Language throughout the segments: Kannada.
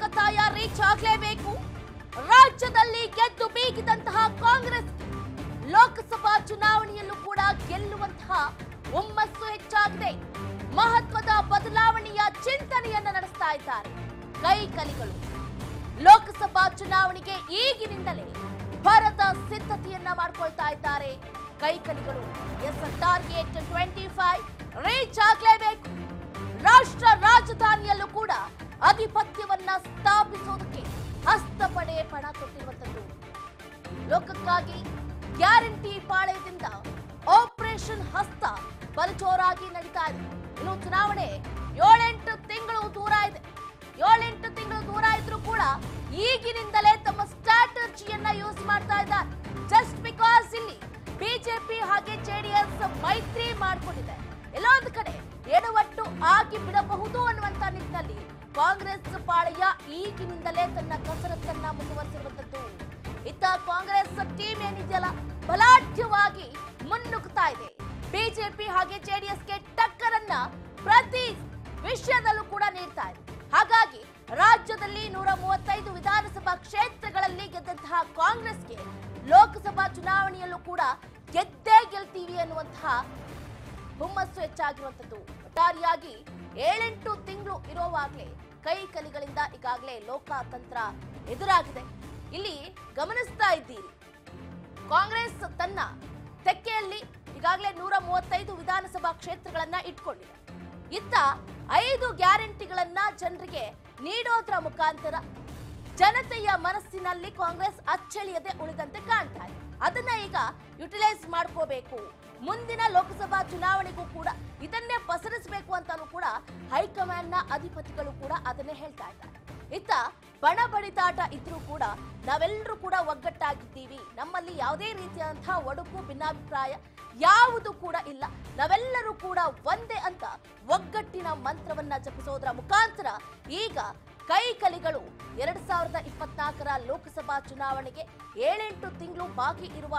ಆಕತಾಯ ರೀಚ್ ಆಗ್ಲೇಬೇಕು ರಾಜ್ಯದಲ್ಲಿ ಗೆದ್ದು ಬೀಗಿದಂತಹ ಕಾಂಗ್ರೆಸ್ ಲೋಕಸಭಾ ಚುನಾವಣೆಯಲ್ಲೂ ಕೂಡ ಗೆಲ್ಲುವಂತಹ ಹುಮ್ಮಸ್ಸು ಹೆಚ್ಚಾಗಿದೆ ಮಹತ್ವದ ಬದಲಾವಣೆಯ ಚಿಂತನೆಯನ್ನ ನಡೆಸ್ತಾ ಇದ್ದಾರೆ ಕೈ ಕಲಿಗಳು ಲೋಕಸಭಾ ಚುನಾವಣೆಗೆ ಈಗಿನಿಂದಲೇ ಭರದ ಸಿದ್ಧತೆಯನ್ನ ಮಾಡ್ಕೊಳ್ತಾ ಇದ್ದಾರೆ ಕೈಕಲಿಗಳು yes target twenty five reach ಆಗ್ಲೇಬೇಕು ರಾಷ್ಟ್ರ ರಾಜಧಾನಿಯಲ್ಲೂ ಕೂಡ ಆಧಿಪತ್ಯವನ್ನ ಸ್ಥಾಪಿಸೋದಕ್ಕೆ ಹಸ್ತಪಡೆ ಪಣ ತೊಟ್ಟಿರುವಂತದ್ದು ಲೋಕಕ್ಕಾಗಿ ಗ್ಯಾರಂಟಿ ಪಾಳೆಯದಿಂದ ಆಪರೇಷನ್ ಹಸ್ತ ಬಲಜೋರಾಗಿ ನಡೀತಾ ಇದೆ ಇನ್ನು ಚುನಾವಣೆ ಏಳೆಂಟು ತಿಂಗಳು ದೂರ ಇದೆ ಏಳೆಂಟು ತಿಂಗಳು ದೂರ ಇದ್ರೂ ಕೂಡ ಈಗಿನಿಂದಲೇ ತಮ್ಮ ಸ್ಟ್ರಾಟಜಿಯನ್ನ ಯೂಸ್ ಮಾಡ್ತಾ ಇದ್ದಾರೆ ಜಸ್ಟ್ ಬಿಕಾಸ್ ಇಲ್ಲಿ ಬಿಜೆಪಿ ಹಾಗೆ ಜೆಡಿಎಸ್ ಮೈತ್ರಿ ಮಾಡ್ಕೊಂಡಿದೆ ಎಲ್ಲೋ ಒಂದು ಕಡೆ ಎಡವಟ್ಟು ಆಗಿ ಬಿಡಬಹುದು ಅನ್ನುವಂತ ನಿಟ್ಟಿನಲ್ಲಿ ಕಾಂಗ್ರೆಸ್ ಪಾಳೆಯ ಈಗಿನಿಂದಲೇ ತನ್ನ ಕಸರತ್ತನ್ನ ಮುಂದುವರೆಸಿರುವಂತದ್ದು ಇತ್ತ ಕಾಂಗ್ರೆಸ್ ಟೀಮ್ ಏನಿದೆಯಲ್ಲ ಬಲಾಢ್ಯವಾಗಿ ಮುನ್ನುಗ್ತಾ ಇದೆ ಬಿಜೆಪಿ ಹಾಗೆ ಜೆಡಿಎಸ್ಗೆ ಟಕ್ಕರನ್ನ ಪ್ರತಿ ವಿಷಯದಲ್ಲೂ ಕೂಡ ನೀಡ್ತಾ ಇದೆ ಹಾಗಾಗಿ ರಾಜ್ಯದಲ್ಲಿ ನೂರ ಮೂವತ್ತೈದು ವಿಧಾನಸಭಾ ಕ್ಷೇತ್ರಗಳಲ್ಲಿ ಗೆದ್ದಂತಹ ಕಾಂಗ್ರೆಸ್ಗೆ ಲೋಕಸಭಾ ಚುನಾವಣೆಯಲ್ಲೂ ಕೂಡ ಗೆದ್ದೇ ಗೆಲ್ತೀವಿ ಅನ್ನುವಂತಹ ಹುಮ್ಮಸ್ಸು ಹೆಚ್ಚಾಗಿರುವಂತದ್ದು ಒಟ್ಟಾರೆಯಾಗಿ ಏಳೆಂಟು ತಿಂಗಳು ಇರೋವಾಗ್ಲೇ ಕೈ ಕಲಿಗಳಿಂದ ಈಗಾಗಲೇ ಲೋಕತಂತ್ರ ಎದುರಾಗಿದೆ ಇಲ್ಲಿ ಗಮನಿಸ್ತಾ ಇದ್ದೀರಿ ಕಾಂಗ್ರೆಸ್ ತನ್ನ ತೆಕ್ಕೆಯಲ್ಲಿ ಈಗಾಗಲೇ ನೂರ ಮೂವತ್ತೈದು ವಿಧಾನಸಭಾ ಕ್ಷೇತ್ರಗಳನ್ನ ಇಟ್ಕೊಂಡಿದೆ ಇತ್ತ ಐದು ಗ್ಯಾರಂಟಿಗಳನ್ನ ಜನರಿಗೆ ನೀಡೋದ್ರ ಮುಖಾಂತರ ಜನತೆಯ ಮನಸ್ಸಿನಲ್ಲಿ ಕಾಂಗ್ರೆಸ್ ಅಚ್ಚಳಿಯದೆ ಉಳಿದಂತೆ ಕಾಣ್ತಾ ಇದೆ ಅದನ್ನ ಈಗ ಯುಟಿಲೈಸ್ ಮಾಡ್ಕೋಬೇಕು ಮುಂದಿನ ಲೋಕಸಭಾ ಚುನಾವಣೆಗೂ ಕೂಡ ಇದನ್ನೇ ಪಸರಿಸಬೇಕು ಅಂತಾನೂ ಕೂಡ ಹೈಕಮಾಂಡ್ ನ ಅಧಿಪತಿಗಳು ಕೂಡ ಅದನ್ನೇ ಹೇಳ್ತಾ ಇದ್ದಾರೆ ಇತ್ತ ಬಣ ಬಡಿದಾಟ ಇದ್ರೂ ಕೂಡ ನಾವೆಲ್ಲರೂ ಕೂಡ ಒಗ್ಗಟ್ಟಾಗಿದ್ದೀವಿ ನಮ್ಮಲ್ಲಿ ಯಾವುದೇ ರೀತಿಯಾದಂತಹ ಒಡುಕು ಭಿನ್ನಾಭಿಪ್ರಾಯ ಯಾವುದು ಕೂಡ ಇಲ್ಲ ನಾವೆಲ್ಲರೂ ಕೂಡ ಒಂದೇ ಅಂತ ಒಗ್ಗಟ್ಟಿನ ಮಂತ್ರವನ್ನ ಜಪಿಸೋದ್ರ ಮುಖಾಂತರ ಈಗ ಕೈ ಕಲಿಗಳು ಎರಡ್ ಸಾವಿರದ ಇಪ್ಪತ್ನಾಲ್ಕರ ಲೋಕಸಭಾ ಚುನಾವಣೆಗೆ ಏಳೆಂಟು ತಿಂಗಳು ಬಾಕಿ ಇರುವ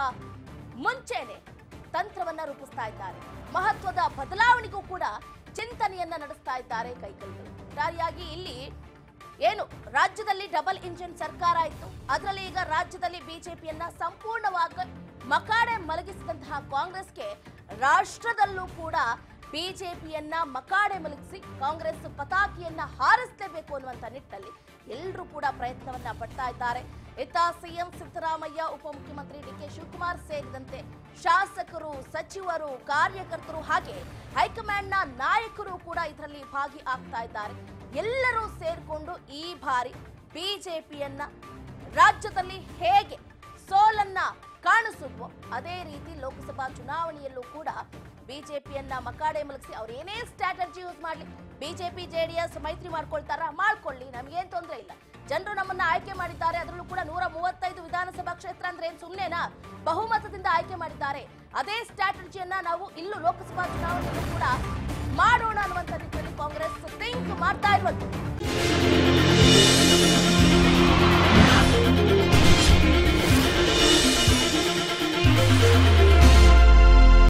ಮುಂಚೆನೆ ತಂತ್ರವನ್ನ ರೂಪಿಸ್ತಾ ಇದ್ದಾರೆ ಮಹತ್ವದ ಬದಲಾವಣೆಗೂ ಕೂಡ ಚಿಂತನೆಯನ್ನ ನಡೆಸ್ತಾ ಇದ್ದಾರೆ ಕೈಕಲಿಗಳು ಒಟ್ಟಾರೆಯಾಗಿ ಇಲ್ಲಿ ಏನು ರಾಜ್ಯದಲ್ಲಿ ಡಬಲ್ ಇಂಜಿನ್ ಸರ್ಕಾರ ಇತ್ತು ಅದರಲ್ಲಿ ಈಗ ರಾಜ್ಯದಲ್ಲಿ ಬಿಜೆಪಿಯನ್ನ ಸಂಪೂರ್ಣವಾಗಿ ಮಕಾಡೆ ಮಲಗಿಸಿದಂತಹ ಕಾಂಗ್ರೆಸ್ಗೆ ರಾಷ್ಟ್ರದಲ್ಲೂ ಕೂಡ ಬಿಜೆಪಿಯನ್ನ ಮಕಾಡೆ ಮಲಗಿಸಿ ಕಾಂಗ್ರೆಸ್ ಪತಾಕಿಯನ್ನ ಹಾರಿಸಲೇಬೇಕು ಅನ್ನುವಂತ ನಿಟ್ಟಲ್ಲಿ ಎಲ್ಲರೂ ಕೂಡ ಪ್ರಯತ್ನವನ್ನ ಪಡ್ತಾ ಇದ್ದಾರೆ ಇತ್ತ ಸಿಎಂ ಸಿದ್ದರಾಮಯ್ಯ ಉಪಮುಖ್ಯಮಂತ್ರಿ ಡಿ ಕೆ ಶಿವಕುಮಾರ್ ಸೇರಿದಂತೆ ಶಾಸಕರು ಸಚಿವರು ಕಾರ್ಯಕರ್ತರು ಹಾಗೆ ಹೈಕಮಾಂಡ್ನ ನಾಯಕರು ಕೂಡ ಇದರಲ್ಲಿ ಭಾಗಿ ಆಗ್ತಾ ಇದ್ದಾರೆ ಎಲ್ಲರೂ ಸೇರ್ಕೊಂಡು ಈ ಬಾರಿ ಬಿಜೆಪಿಯನ್ನ ರಾಜ್ಯದಲ್ಲಿ ಹೇಗೆ ಸೋಲನ್ನ ಕಾಣಿಸುತ್ತೋ ಅದೇ ರೀತಿ ಲೋಕಸಭಾ ಚುನಾವಣೆಯಲ್ಲೂ ಕೂಡ ಬಿಜೆಪಿಯನ್ನ ಮಕಾಡೆ ಮಲಗಿಸಿ ಅವ್ರು ಏನೇ ಸ್ಟ್ರಾಟಜಿ ಯೂಸ್ ಮಾಡ್ಲಿ ಬಿಜೆಪಿ ಜೆಡಿಎಸ್ ಮೈತ್ರಿ ಮಾಡ್ಕೊಳ್ತಾರ ಮಾಡ್ಕೊಳ್ಳಿ ನಮ್ಗೇನ್ ತೊಂದ್ರೆ ಇಲ್ಲ ಜನರು ನಮ್ಮನ್ನ ಆಯ್ಕೆ ಮಾಡಿದ್ದಾರೆ ಅದರಲ್ಲೂ ಕೂಡ ನೂರ ಮೂವತ್ತೈದು ವಿಧಾನಸಭಾ ಕ್ಷೇತ್ರ ಅಂದ್ರೆ ಏನ್ ಸುಮ್ನೆನಾ ಬಹುಮತದಿಂದ ಆಯ್ಕೆ ಮಾಡಿದ್ದಾರೆ ಅದೇ ಸ್ಟ್ರಾಟಜಿಯನ್ನ ನಾವು ಇಲ್ಲೂ ಲೋಕಸಭಾ ಚುನಾವಣೆಯಲ್ಲೂ ಕೂಡ ಮಾಡೋಣ ಅನ್ನುವಂಥ ನಿಟ್ಟಿನಲ್ಲಿ ಕಾಂಗ್ರೆಸ್ ಥಿಂಕ್ ಮಾಡ್ತಾ ಇರುವಂತದ್ದು